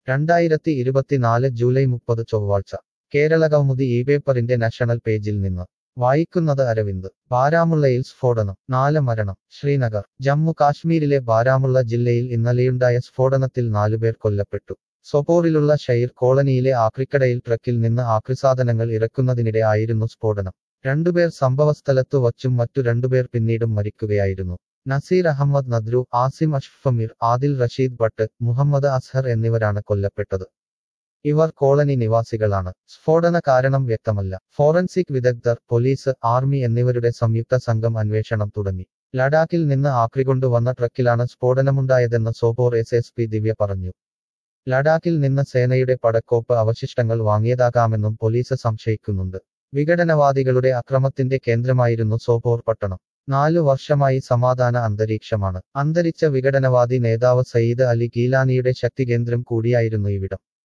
രണ്ടായിരത്തി ഇരുപത്തിനാല് ജൂലൈ മുപ്പത് ചൊവ്വാഴ്ച കേരളകൗമുദി ഈ പേപ്പറിന്റെ നാഷണൽ പേജിൽ നിന്ന് വായിക്കുന്നത് അരവിന്ദ് ബാരാമുള്ളയിൽ സ്ഫോടനം നാല് മരണം ശ്രീനഗർ ജമ്മു കാശ്മീരിലെ ബാരാമുള്ള ജില്ലയിൽ ഇന്നലെയുണ്ടായ സ്ഫോടനത്തിൽ നാലുപേർ കൊല്ലപ്പെട്ടു സൊപ്പോറിലുള്ള ഷെയർ കോളനിയിലെ ആക്രിക്കടയിൽ ട്രക്കിൽ നിന്ന് ആക്രിസാധനങ്ങൾ ഇറക്കുന്നതിനിടെ ആയിരുന്നു സ്ഫോടനം രണ്ടുപേർ സംഭവസ്ഥലത്തു വച്ചും മറ്റു രണ്ടുപേർ പിന്നീടും മരിക്കുകയായിരുന്നു നസീർ അഹമ്മദ് നദ്രു ആസിം അഷ്ഫമീർ ആദിൽ റഷീദ് ഭട്ട് മുഹമ്മദ് അസ്ഹർ എന്നിവരാണ് കൊല്ലപ്പെട്ടത് ഇവർ കോളനി നിവാസികളാണ് സ്ഫോടന കാരണം വ്യക്തമല്ല ഫോറൻസിക് വിദഗ്ധർ പോലീസ് ആർമി എന്നിവരുടെ സംയുക്ത സംഘം അന്വേഷണം തുടങ്ങി ലഡാക്കിൽ നിന്ന് ആക്രികൊണ്ടുവന്ന ട്രക്കിലാണ് സ്ഫോടനമുണ്ടായതെന്ന് Sopore S S P Divya പറഞ്ഞു ലഡാക്കിൽ നിന്ന് സേനയുടെ പടക്കോപ്പ് അവശിഷ്ടങ്ങൾ വാങ്ങിയതാകാമെന്നും പോലീസ് സംശയിക്കുന്നുണ്ട് വിഘടനവാദികളുടെ അക്രമത്തിന്റെ കേന്ദ്രമായിരുന്നു സോപോർ പട്ടണം നാലു വർഷമായി സമാധാന അന്തരീക്ഷമാണ് അന്തരിച്ച വിഘടനവാദി നേതാവ് സയ്യിദ് അലി ഗീലാനിയുടെ ശക്തികേന്ദ്രം കൂടിയായിരുന്നു ഇവിടം